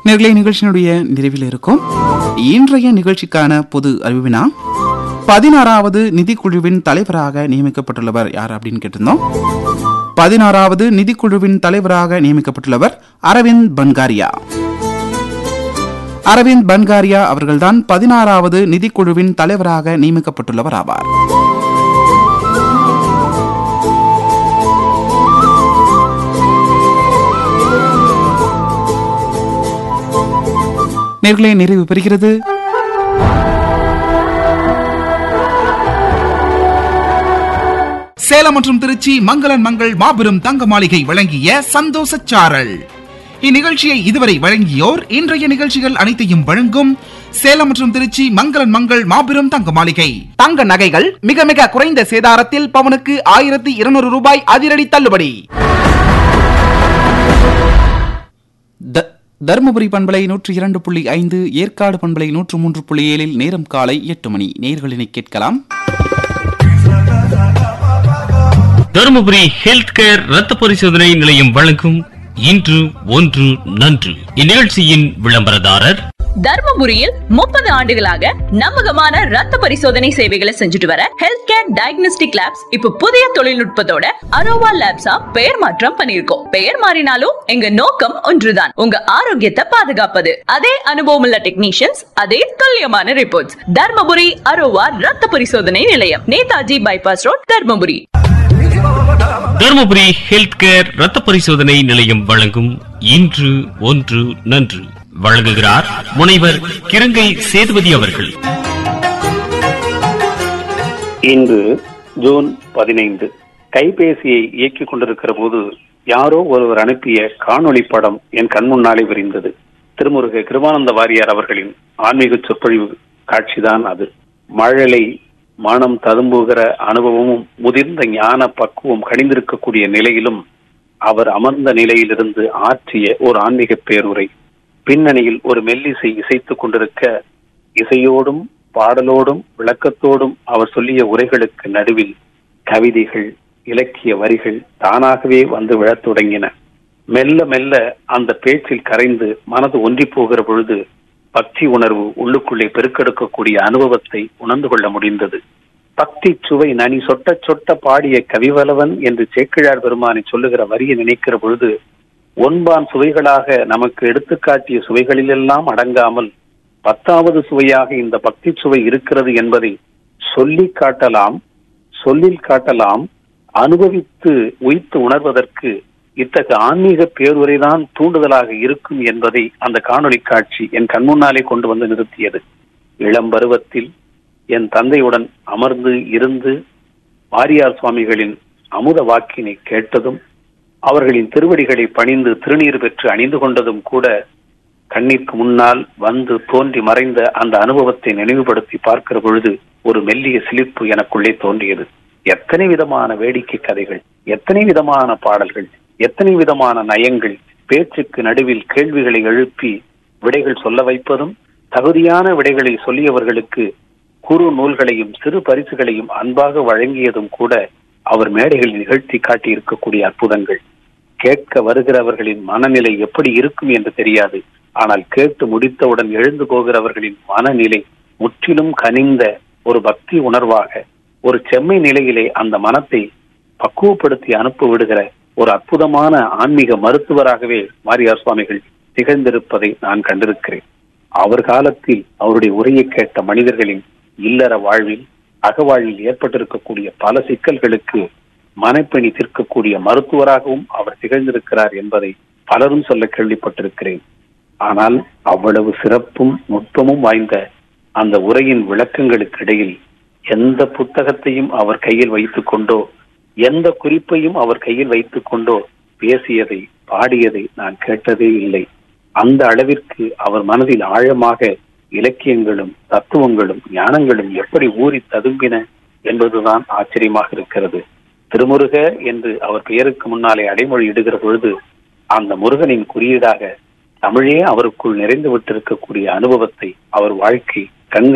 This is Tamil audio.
நேர்களை நிகழ்ச்சியினுடைய நிறைவில் இருக்கும் இன்றைய நிகழ்ச்சிக்கான பொது அறிவினா பதினாறாவது நிதிக்குழுவின் தலைவராக நியமிக்கப்பட்டுள்ளவர் யார் அப்படின்னு கேட்டிருந்தோம் பதினாறாவது நிதிக்குழுவின் தலைவராக நியமிக்கப்பட்டுள்ளவர் அரவிந்த் பன்காரியா அரவிந்த் பன்காரியா அவர்கள்தான் பதினாறாவது நிதிக்குழுவின் தலைவராக நியமிக்கப்பட்டுள்ளவர் ஆவார் நேர்களை நிறைவு பெறுகிறது சேலம் மற்றும் திருச்சி மங்களன் மங்கள் மாபெரும் தங்க மாளிகை வழங்கிய சந்தோஷ சாரல் இந்நிகழ்ச்சியை இதுவரை வழங்கியோர் இன்றைய நிகழ்ச்சிகள் அனைத்தையும் வழங்கும் சேலம் மற்றும் திருச்சி மங்களன் மங்கள் மாபெரும் தங்க மாளிகை தங்க நகைகள் மிக மிக குறைந்த சேதாரத்தில் பவனுக்கு ஆயிரத்தி இருநூறு ரூபாய் அதிரடி தள்ளுபடி த- தருமபுரி பண்பலை நூற்று இரண்டு புள்ளி ஐந்து ஏற்காடு பண்பலை நூற்று மூன்று புள்ளி ஏழில் நேரம் காலை எட்டு மணி நேர்களினை கேட்கலாம் தருமபுரி ஹெல்த் கேர் ரத்த பரிசோதனை நிலையம் வழங்கும் இன்று ஒன்று நன்று இந்நிகழ்ச்சியின் விளம்பரதாரர் தர்மபுரியில் முப்பது ஆண்டுகளாக நம்பகமான ரத்த பரிசோதனை சேவைகளை செஞ்சுட்டு வர ஹெல்த் கேர் டயக்னோஸ்டிக் லேப்ஸ் இப்ப புதிய தொழில்நுட்பத்தோட அரோவா லேப்ஸா பெயர் மாற்றம் பண்ணிருக்கோம் பெயர் மாறினாலும் எங்க நோக்கம் ஒன்றுதான் உங்க ஆரோக்கியத்தை பாதுகாப்பது அதே அனுபவம் உள்ள டெக்னீஷியன்ஸ் அதே துல்லியமான ரிப்போர்ட்ஸ் தர்மபுரி அரோவா ரத்த பரிசோதனை நிலையம் Netaji bypass road Dharmapuri Dharmapuri health care ரத்த பரிசோதனை நிலையம் வழங்கும் இன்று ஒன்று நன்று வழங்குகிறார் முனைவர் கிருங்கை சேதுபதி அவர்கள் இன்று ஜூன் பதினைந்து கைபேசியை இயக்கிக் கொண்டிருக்கிற போது யாரோ ஒருவர் அனுப்பிய காணொளி படம் என் கண் முன்னாலே விரிந்தது திருமுருக கிருபானந்த வாரியார் அவர்களின் ஆன்மீக சொற்பொழிவு காட்சிதான் அது மழலை மனம் ததும்புகிற அனுபவமும் முதிர்ந்த ஞான பக்குவம் கணிந்திருக்கக்கூடிய நிலையிலும் அவர் அமர்ந்த நிலையிலிருந்து ஆற்றிய ஒரு ஆன்மீக பேருரை பின்னணியில் ஒரு மெல்லிசை இசைத்துக் கொண்டிருக்க இசையோடும் பாடலோடும் விளக்கத்தோடும் அவர் சொல்லிய உரைகளுக்கு நடுவில் கவிதைகள் இலக்கிய வரிகள் தானாகவே வந்து விழத் தொடங்கின மெல்ல மெல்ல அந்த பேச்சில் கரைந்து மனது ஒன்றி போகிற பொழுது பக்தி உணர்வு உள்ளுக்குள்ளே பெருக்கெடுக்கக்கூடிய அனுபவத்தை உணர்ந்து கொள்ள முடிந்தது பக்தி சுவை நனி சொட்ட சொட்ட பாடிய கவிவலவன் என்று சேக்கிழார் பெருமானை சொல்லுகிற வரியை நினைக்கிற பொழுது ஒன்பான் சுவைகளாக நமக்கு எடுத்துக்காட்டிய சுவைகளிலெல்லாம் அடங்காமல் பத்தாவது சுவையாக இந்த பக்தி சுவை இருக்கிறது என்பதை சொல்லி காட்டலாம் சொல்லில் காட்டலாம் அனுபவித்து உய்த்து உணர்வதற்கு இத்தகைய ஆன்மீக பேருரைதான் தூண்டுதலாக இருக்கும் என்பதை அந்த காணொளி காட்சி என் கண்முன்னாலே கொண்டு வந்து நிறுத்தியது இளம் பருவத்தில் என் தந்தையுடன் அமர்ந்து இருந்து வாரியார் சுவாமிகளின் அமுத வாக்கினை கேட்டதும் அவர்களின் திருவடிகளை பணிந்து திருநீர் பெற்று அணிந்து கொண்டதும் கூட கண்ணிற்கு முன்னால் வந்து தோன்றி மறைந்த அந்த அனுபவத்தை நினைவுபடுத்தி பார்க்கிற பொழுது ஒரு மெல்லிய சிலிப்பு எனக்குள்ளே தோன்றியது எத்தனை விதமான வேடிக்கை கதைகள் எத்தனை விதமான பாடல்கள் எத்தனை விதமான நயங்கள் பேச்சுக்கு நடுவில் கேள்விகளை எழுப்பி விடைகள் சொல்ல வைப்பதும் தகுதியான விடைகளை சொல்லியவர்களுக்கு குறு நூல்களையும் சிறு பரிசுகளையும் அன்பாக வழங்கியதும் கூட அவர் மேடைகளில் நிகழ்த்தி காட்டி இருக்கக்கூடிய அற்புதங்கள் கேட்க வருகிறவர்களின் மனநிலை எப்படி இருக்கும் என்று தெரியாது ஆனால் கேட்டு முடித்தவுடன் எழுந்து போகிறவர்களின் மனநிலை முற்றிலும் கனிந்த ஒரு பக்தி உணர்வாக ஒரு செம்மை நிலையிலே அந்த மனத்தை பக்குவப்படுத்தி அனுப்ப விடுகிற ஒரு அற்புதமான ஆன்மீக மருத்துவராகவே மாரியார் சுவாமிகள் திகழ்ந்திருப்பதை நான் கண்டிருக்கிறேன் அவர் காலத்தில் அவருடைய உரையை கேட்ட மனிதர்களின் இல்லற வாழ்வில் அகவாழ்வில் ஏற்பட்டிருக்கக்கூடிய பல சிக்கல்களுக்கு மனப்பணி தீர்க்கக்கூடிய மருத்துவராகவும் அவர் திகழ்ந்திருக்கிறார் என்பதை பலரும் சொல்ல கேள்விப்பட்டிருக்கிறேன் ஆனால் அவ்வளவு சிறப்பும் நுட்பமும் வாய்ந்த அந்த உரையின் விளக்கங்களுக்கு இடையில் எந்த புத்தகத்தையும் அவர் கையில் வைத்துக் கொண்டோ எந்த குறிப்பையும் அவர் கையில் வைத்துக் கொண்டோ பேசியதை பாடியதை நான் கேட்டதே இல்லை அந்த அளவிற்கு அவர் மனதில் ஆழமாக இலக்கியங்களும் தத்துவங்களும் ஞானங்களும் எப்படி ஊறி ததும்பின என்பதுதான் ஆச்சரியமாக இருக்கிறது திருமுருக என்று அவர் பெயருக்கு முன்னாலே அடைமொழி இடுகிற பொழுது அந்த முருகனின் குறியீடாக தமிழே அவருக்குள் நிறைந்து விட்டிருக்கக்கூடிய அனுபவத்தை அவர் வாழ்க்கை